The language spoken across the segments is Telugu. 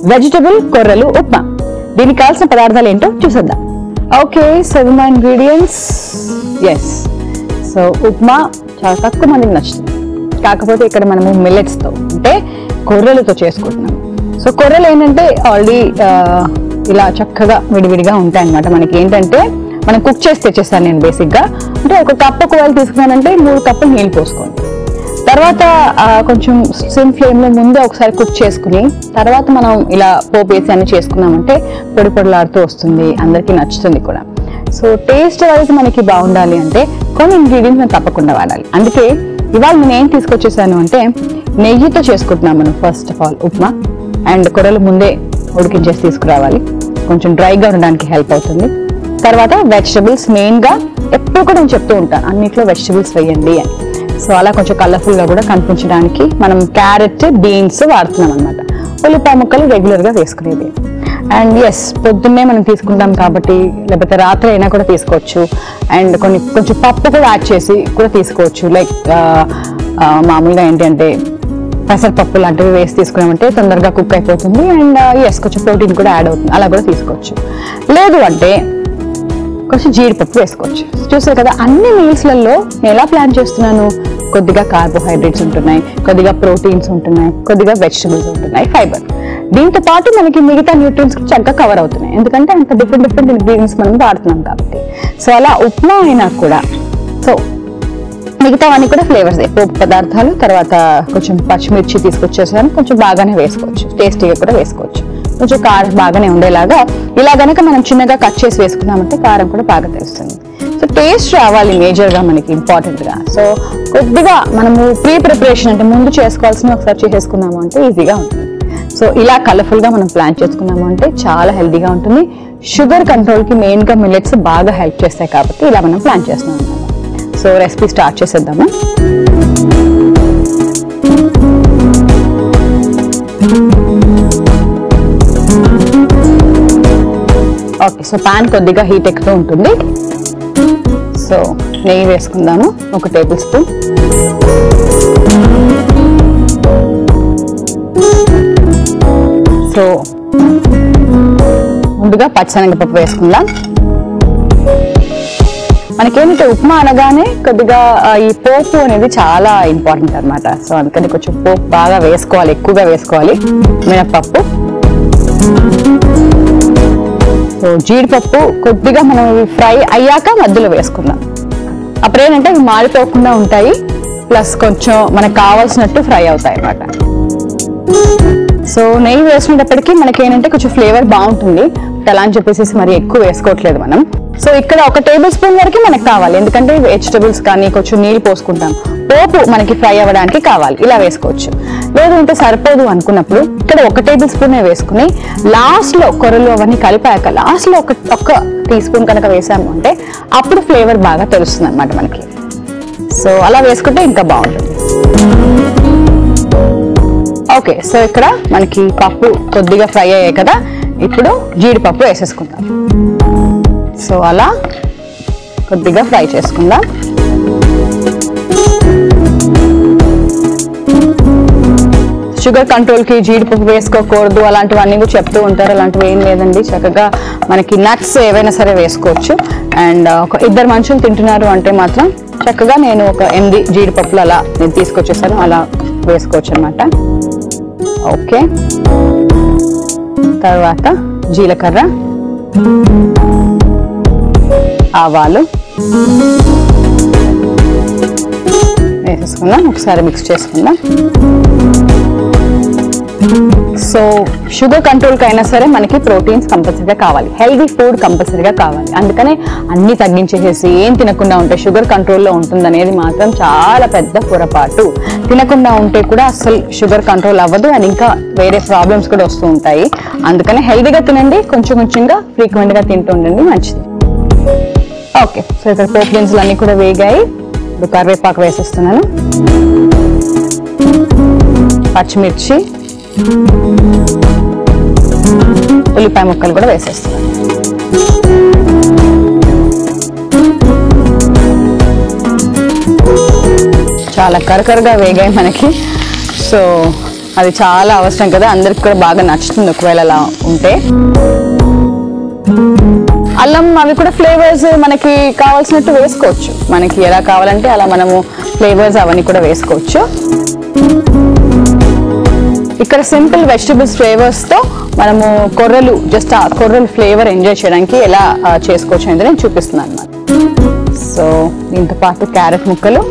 వెజిటబుల్ కొర్రలు ఉప్మా దీనికి కావాల్సిన పదార్థాలు ఏంటో చూసేద్దాం okay seven ingredients yes so upma చాలా తక్కువ మందికి నచ్చుతుంది కాకపోతే ఇక్కడ మనము మిల్లెట్స్తో అంటే కొర్రలతో చేసుకుంటున్నాము సో కొర్రలు ఏంటంటే ఆల్రెడీ ఇలా చక్కగా విడివిడిగా ఉంటాయి అన్నమాట మనకి ఏంటంటే మనం కుక్ చేసి తెచ్చేస్తాను నేను బేసిక్గా అంటే ఒక కప్పు ఒకవేళ తీసుకున్నానంటే మూడు కప్పులు నీళ్ళు పోసుకోండి తర్వాత ఆ, కొంచెం సిమ్ ఫ్లేమ్ లో ముందే ఒకసారి కుక్ చేసుకుని తర్వాత మనం ఇలా పోపు వేసి అన్ని చేసుకున్నామంటే పొడి పొడిలాడుతూ వస్తుంది అందరికీ నచ్చుతుంది కూడా సో టేస్ట్ వైజ్ మనకి బాగుండాలి అంటే కొన్ని ఇంగ్రీడియంట్స్ మనం తప్పకుండా వాడాలి అందుకే ఇవాళ నేను ఏం తీసుకొచ్చేసాను అంటే నెయ్యితో చేసుకుంటున్నాం మనం first of all upma and కూరలు ముందే ఉడికించేసి తీసుకురావాలి కొంచెం డ్రైగా ఉండడానికి హెల్ప్ అవుతుంది తర్వాత వెజిటబుల్స్ మెయిన్గా ఎప్పుడు కూడా నేను చెప్తూ ఉంటాను అన్నిట్లో వెజిటబుల్స్ వేయండి అని సో అలా కొంచెం కలర్ఫుల్ గా కూడా కనిపించడానికి మనం క్యారెట్ బీన్స్ వాడుతున్నాం అనమాట ఉల్లిపాయ ముక్కలు రెగ్యులర్ గా వేసుకునేది అండ్ ఎస్ పొద్దున్నే మనం తీసుకుంటాం కాబట్టి లేకపోతే రాత్రి అయినా కూడా తీసుకోవచ్చు అండ్ కొన్ని కొంచెం పప్పు కూడా యాడ్ చేసి కూడా తీసుకోవచ్చు లైక్ మామూలుగా ఏంటంటే పెసరపప్పు లాంటివి వేసి తీసుకున్నామంటే తొందరగా కుక్ అయిపోతుంది అండ్ ఎస్ కొంచెం ప్రోటీన్ కూడా యాడ్ అవుతుంది అలా కూడా తీసుకోవచ్చు లేదు అంటే కొంచెం జీడిపప్పు వేసుకోవచ్చు చూసారు కదా అన్ని మీల్స్లలో నేను ఎలా ప్లాన్ చేస్తున్నాను కొద్దిగా కార్బోహైడ్రేట్స్ ఉంటున్నాయి కొద్దిగా ప్రోటీన్స్ ఉంటున్నాయి కొద్దిగా వెజిటబుల్స్ ఉంటున్నాయి ఫైబర్ దీంతో పాటు మనకి మిగతా న్యూట్రియన్స్ చక్కగా కవర్ అవుతున్నాయి ఎందుకంటే అంత డిఫరెంట్ డిఫరెంట్ ఇంగ్రీడియంట్స్ మనం వాడుతున్నాం కాబట్టి సో అలా ఉప్మా అయినా కూడా సో మిగతావన్నీ కూడా ఫ్లేవర్స్ పోపు పదార్థాలు తర్వాత కొంచెం పచ్చిమిర్చి తీసుకొచ్చేసాను కొంచెం బాగానే వేసుకోవచ్చు టేస్టీగా కూడా వేసుకోవచ్చు కొంచెం కారం బాగానే ఉండేలాగా ఇలా గనక మనం చిన్నగా కట్ చేసి వేసుకున్నామంటే కారం కూడా బాగా తెలుస్తుంది సో టేస్ట్ రావాలి మేజర్ గా మనకి ఇంపార్టెంట్ గా సో కొద్దిగా మనము ప్రీ ప్రిపరేషన్ అంటే ముందు చేసుకోవాల్సిన ఒకసారి చేసేసుకున్నాము అంటే ఈజీగా ఉంటుంది సో ఇలా కలర్ఫుల్ గా మనం ప్లాన్ చేసుకున్నాము అంటే చాలా హెల్తీగా ఉంటుంది షుగర్ కంట్రోల్ కి మెయిన్ గా మిల్లెట్స్ బాగా హెల్ప్ చేస్తాయి కాబట్టి ఇలా మనం ప్లాన్ చేస్తున్నాం అన్నమాట సో రెసిపీ స్టార్ట్ చేసేద్దాము ఓకే సో పాన్ కొద్దిగా హీట్ ఎక్కుతూ ఉంటుంది సో నెయ్యి వేసుకుందాము ఒక టేబుల్ స్పూన్ సో ముందుగా పచ్చనగపప్పు వేసుకుందాం మనకేంటంటే ఉప్మా అనగానే కొద్దిగా ఆ, ఈ పోపు అనేది చాలా ఇంపార్టెంట్ అన్నమాట సో అందుకని కొంచెం పోపు బాగా వేసుకోవాలి ఎక్కువగా వేసుకోవాలి మినప్పప్పు సో జీడిపప్పు కొద్దిగా మనం ఇవి ఫ్రై అయ్యాక మధ్యలో వేసుకుందాం అప్పుడు ఏంటంటే ఇవి మాడిపోకుండా ఉంటాయి ప్లస్ కొంచెం మనకు కావాల్సినట్టు ఫ్రై అవుతాయి అన్నమాట సో నెయ్యి వేసుకునేటప్పటికి మనకి ఏంటంటే కొంచెం ఫ్లేవర్ బాగుంటుంది అలా అని చెప్పేసి మరి ఎక్కువ వేసుకోవట్లేదు మనం సో ఇక్కడ ఒక టేబుల్ స్పూన్ వరకు మనకు కావాలి ఎందుకంటే వెజిటబుల్స్ కానీ కొంచెం నీళ్ళు పోసుకుంటాం పోపు మనకి ఫ్రై అవ్వడానికి కావాలి ఇలా వేసుకోవచ్చు లేదు అంటే సరిపోదు అనుకున్నప్పుడు ఇక్కడ ఒక టేబుల్ స్పూన్ వేసుకుని లాస్ట్ లో కొరలు అవన్నీ కలిపాక లాస్ట్ లో ఒక ఒక్క టీ స్పూన్ కనుక వేసాము అంటే అప్పుడు ఫ్లేవర్ బాగా తెలుస్తుంది అనమాట మనకి సో అలా వేసుకుంటే ఇంకా బాగుంటుంది ఓకే సో ఇక్కడ మనకి పప్పు కొద్దిగా ఫ్రై అయ్యాయి కదా ఇప్పుడు జీడిపప్పు వేసేసుకుందాం సో అలా కొద్దిగా ఫ్రై చేసుకుందాం షుగర్ కంట్రోల్ కి జీడిపప్పు వేసుకోకూడదు అలాంటివన్నీ కూడా చెప్తూ ఉంటారు అలాంటివి ఏం లేదండి చక్కగా మనకి నట్స్ ఏవైనా సరే వేసుకోవచ్చు అండ్ ఒక ఇద్దరు మనుషులు తింటున్నారు అంటే మాత్రం చక్కగా నేను ఒక ఎనిమిది జీడిపప్పులు అలా నేను తీసుకొచ్చేసాను అలా వేసుకోవచ్చు అనమాట ఓకే తర్వాత జీలకర్ర ఆవాలు వేసేసుకుందాం ఒకసారి మిక్స్ చేసుకుందాం సో షుగర్ కంట్రోల్కి అయినా సరే మనకి ప్రోటీన్స్ కంపల్సరీగా కావాలి హెల్దీ ఫుడ్ కంపల్సరీగా కావాలి అందుకనే అన్ని తగ్గించేసేసి ఏం తినకుండా ఉంటే షుగర్ కంట్రోల్లో ఉంటుంది అనేది మాత్రం చాలా పెద్ద పొరపాటు తినకుండా ఉంటే కూడా అసలు షుగర్ కంట్రోల్ అవ్వదు అండ్ ఇంకా వేరే ప్రాబ్లమ్స్ కూడా వస్తూ ఉంటాయి అందుకనే హెల్దీగా తినండి కొంచెం కొంచెంగా ఫ్రీక్వెంట్గా తింటూ ఉండండి మంచిది ఓకే సో ఇక్కడ పోపు దినుసులు అన్నీ కూడా వేగాయి ఇప్పుడు కరివేపాకు వేసేస్తున్నాను పచ్చిమిర్చి ఉల్లిపాయ ముక్కలు కూడా వేసేస్తున్నాను చాలా కరకరగా వేగాయి మనకి సో అది చాలా అవసరం కదా అందరికి కూడా బాగా నచ్చుతుంది ఒకవేళ అలా ఉంటే అల్లం అవి కూడా ఫ్లేవర్స్ మనకి కావాల్సినట్టు వేసుకోవచ్చు మనకి ఎలా కావాలంటే అలా మనము ఫ్లేవర్స్ అవన్నీ కూడా వేసుకోవచ్చు ఇక్కడ సింపుల్ వెజిటబుల్స్ ఫ్లేవర్స్ తో మనము కొర్రలు జస్ట్ ఆ కొర్రలు ఫ్లేవర్ ఎంజాయ్ చేయడానికి ఎలా ఆ, చేసుకోవచ్చు అనేది నేను చూపిస్తున్నాను అన్నమాట సో దీంతో పాటు క్యారెట్ ముక్కలు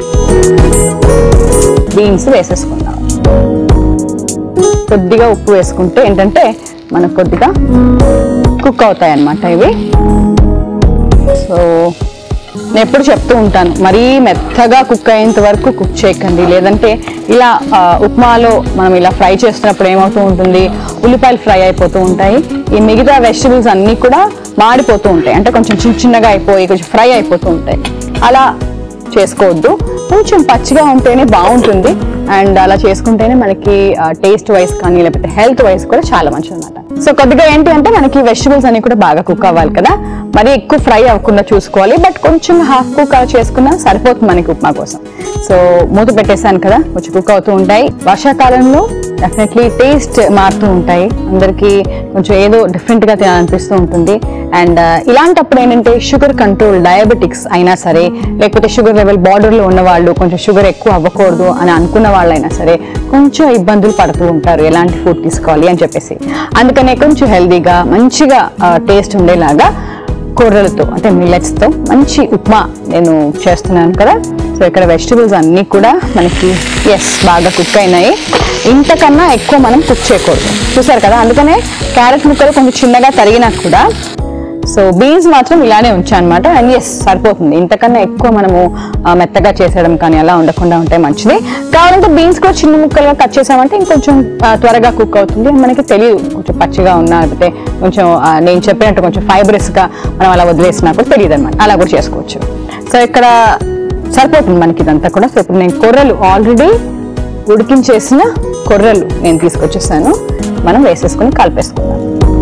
బీన్స్ వేసేసుకుందాం కొద్దిగా ఉప్పు వేసుకుంటే ఏంటంటే మనకు కొద్దిగా కుక్ అవుతాయి అన్నమాట ఇవి సో నేను ఎప్పుడు చెప్తూ ఉంటాను మరీ మెత్తగా కుక్ అయ్యేంత వరకు కుక్ చేయకండి లేదంటే ఇలా ఆ, ఉప్మాలో మనం ఇలా ఫ్రై చేస్తున్నప్పుడు ఏమవుతూ ఉంటుంది ఉల్లిపాయలు ఫ్రై అయిపోతూ ఉంటాయి ఈ మిగతా వెజిటబుల్స్ అన్నీ కూడా మాడిపోతూ ఉంటాయి అంటే కొంచెం చిన్న చిన్నగా అయిపోయి కొంచెం ఫ్రై అయిపోతూ ఉంటాయి అలా చేసుకోవద్దు కొంచెం పచ్చిగా ఉంటేనే బాగుంటుంది అండ్ అలా చేసుకుంటేనే మనకి టేస్ట్ వైస్ కానీ లేకపోతే హెల్త్ వైస్ కూడా చాలా మంచిది అనమాట సో కొద్దిగా ఏంటి అంటే మనకి వెజిటబుల్స్ అన్ని కూడా బాగా కుక్ అవ్వాలి కదా మరి ఎక్కువ ఫ్రై అవ్వకుండా చూసుకోవాలి బట్ కొంచెం హాఫ్ కుక్ చేసుకున్నా సరిపోతుంది మనకి ఉప్మా కోసం సో మూత పెట్టేశాను కదా కొంచెం కుక్ అవుతూ ఉంటాయి వర్షాకాలంలో డెఫినెట్లీ టేస్ట్ మారుతూ ఉంటాయి అందరికీ కొంచెం ఏదో డిఫరెంట్ గా తినాలనిపిస్తూ ఉంటుంది అండ్ ఇలాంటప్పుడు ఏంటంటే షుగర్ కంట్రోల్ డయాబెటిక్స్ అయినా సరే లేకపోతే షుగర్ లెవెల్ బార్డర్ లో ఉన్న వాళ్ళు కొంచెం షుగర్ ఎక్కువ అవ్వకూడదు అని అనుకున్న వాళ్ళైనా సరే కొంచెం ఇబ్బందులు పడుతూ ఉంటారు ఎలాంటి ఫుడ్ తీసుకోవాలి అని చెప్పేసి అందుకనే కొంచెం హెల్దీగా మంచిగా టేస్ట్ ఉండేలాగా కూరలతో అంటే మిల్లెట్స్ తో మంచి ఉప్మా నేను చేస్తున్నాను కదా సో ఇక్కడ వెజిటబుల్స్ అన్నీ కూడా మనకి ఎస్ బాగా కుక్ అయినాయి ఇంతకన్నా ఎక్కువ మనం కుక్ చేయకూడదు చూసారు కదా అందుకనే క్యారెట్ ముక్కలు కొంచెం చిన్నగా తరిగినా కూడా సో బీన్స్ మాత్రం ఇలానే ఉంచాను అనమాట అండ్ ఎస్ సరిపోతుంది ఇంతకన్నా ఎక్కువ మనము ఆ, మెత్తగా చేసేయడం కానీ అలా ఉండకుండా ఉంటే మంచిది కావాలంటే బీన్స్ కూడా చిన్న ముక్కలుగా కట్ చేసామంటే ఇంకొంచెం ఆ, త్వరగా కుక్ అవుతుంది మనకి తెలియదు కొంచెం పచ్చిగా ఉన్నా లేకపోతే కొంచెం ఆ, నేను చెప్పినట్టు కొంచెం ఫైబరస్ గా మనం అలా వదిలేసినా కూడా తెలియదు అనమాట అలా కూడా చేసుకోవచ్చు సో ఇక్కడ సరిపోతుంది మనకి ఇదంతా కూడా సో ఇప్పుడు నేను కొర్రలు ఆల్రెడీ ఉడికించేసిన కొర్రలు నేను తీసుకొచ్చేసాను మనం వేసేసుకుని కలిపేసుకుందాం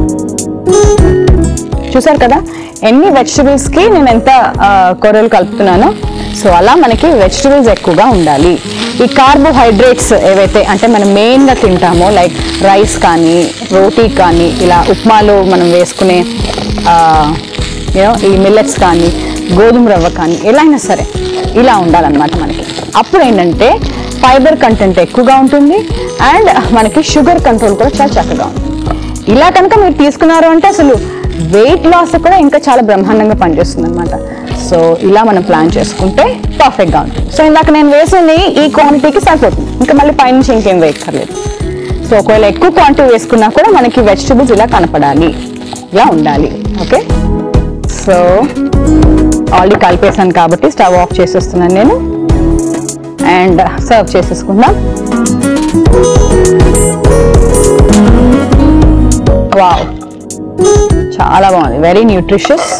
చూసారు కదా ఎన్ని వెజిటబుల్స్ కి నేను ఎంత ఆ, కొర్రలు కలుపుతున్నానో సో అలా మనకి వెజిటబుల్స్ ఎక్కువగా ఉండాలి ఈ కార్బోహైడ్రేట్స్ ఏవైతే అంటే మనం మెయిన్ గా తింటామో లైక్ రైస్ కానీ రోటీ కానీ ఇలా ఉప్మాలో మనం వేసుకునే యూనో ఈ మిల్లెట్స్ కానీ గోధుమ రవ్వ కానీ ఎలా అయినా సరే ఇలా ఉండాలన్నమాట మనకి అప్పుడు ఏంటంటే ఫైబర్ కంటెంట్ ఎక్కువగా ఉంటుంది అండ్ మనకి షుగర్ కంట్రోల్ కూడా చాలా చక్కగా ఉంటుంది ఇలా కనుక మీరు తీసుకున్నారు అంటే అసలు వెయిట్ లాస్ కూడా ఇంకా చాలా బ్రహ్మాండంగా పనిచేస్తుంది అనమాట సో ఇలా మనం ప్లాన్ చేసుకుంటే పర్ఫెక్ట్ గా ఉంటుంది సో ఇందాక నేను వేసిన నెయ్యి ఈ క్వాంటిటీకి సరిపోతుంది ఇంకా మళ్ళీ పైనుంచి ఇంకేం వేయక్కర్లేదు సో ఒకవేళ ఎక్కువ క్వాంటిటీ వేసుకున్నా కూడా మనకి వెజిటబుల్స్ ఇలా కనపడాలి ఇలా ఉండాలి ఓకే సో ఆల్రెడీ కలిపేసాను కాబట్టి స్టవ్ ఆఫ్ చేసేస్తున్నాను నేను అండ్ సర్వ్ చేసేసుకుందాం వావ్ చాలా బాగుంది వెరీ న్యూట్రిషియస్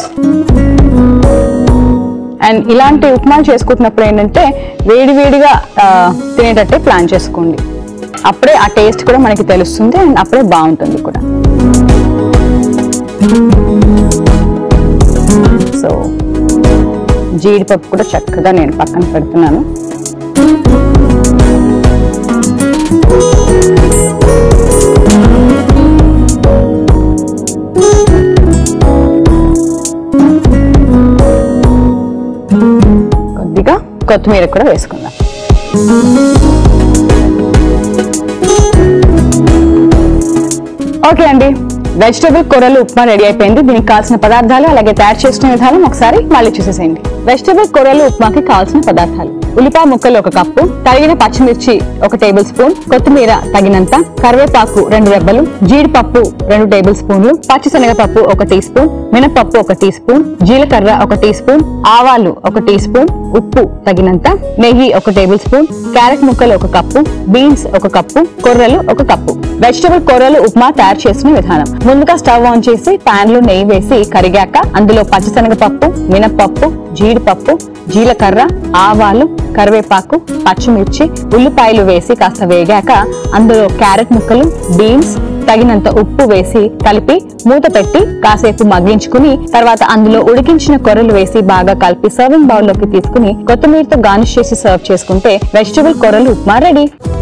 అండ్ ఇలాంటి ఉప్మాలు చేసుకుంటున్నప్పుడు ఏంటంటే వేడివేడిగా ఆ, తినేటట్టే ప్లాన్ చేసుకోండి అప్పుడే ఆ టేస్ట్ కూడా మనకి తెలుస్తుంది అండ్ అప్పుడే బాగుంటుంది కూడా సో జీడిపప్పు కూడా చక్కగా నేను పక్కన పెడుతున్నాను కొద్దిగా కొత్తిమీర కూడా వేసుకుందాం ఓకే అండి వెజిటబుల్ కూరలు ఉప్మా రెడీ అయిపోయింది దీనికి కావాల్సిన పదార్థాలు అలాగే తయారు చేసిన విధానం ఒకసారి మళ్ళీ చూసేసేయండి వెజిటబుల్ కూరలు ఉప్మాకి కావాల్సిన పదార్థాలు ఉల్లిపాయ ముక్కలు ఒక కప్పు తరిగిన పచ్చిమిర్చి ఒక టేబుల్ స్పూన్ కొత్తిమీర తగినంత కరివేపాకు రెండు రెబ్బలు జీడిపప్పు రెండు టేబుల్ స్పూన్లు పచ్చిశనగపప్పు ఒక టీ స్పూన్ మినపప్పు ఒక టీ స్పూన్ జీలకర్ర ఒక టీ స్పూన్ ఆవాలు ఒక టీ స్పూన్ ఉప్పు తగినంత నెయ్యి ఒక టేబుల్ స్పూన్ క్యారెట్ ముక్కలు ఒక కప్పు బీన్స్ ఒక కప్పు కొర్రలు ఒక కప్పు వెజిటబుల్ కూరలు ఉప్మా తయారు చేసిన విధానం ముందుగా స్టవ్ ఆన్ చేసి పాన్ లో నెయ్యి వేసి కరిగాక అందులో పచ్చిశనగపప్పు మినపప్పు జీడిపప్పు జీలకర్ర ఆవాలు కరివేపాకు పచ్చిమిర్చి ఉల్లిపాయలు వేసి కాస్త వేగాక అందులో క్యారెట్ ముక్కలు బీన్స్ తగినంత ఉప్పు వేసి కలిపి మూత పెట్టి కాసేపు మగ్గించుకుని తర్వాత అందులో ఉడికించిన కొర్రలు వేసి బాగా కలిపి సర్వింగ్ బౌల్ లోకి తీసుకుని కొత్తిమీరతో గార్నిష్ చేసి సర్వ్ చేసుకుంటే వెజిటబుల్ కొర్రలు ఉప్మా రెడీ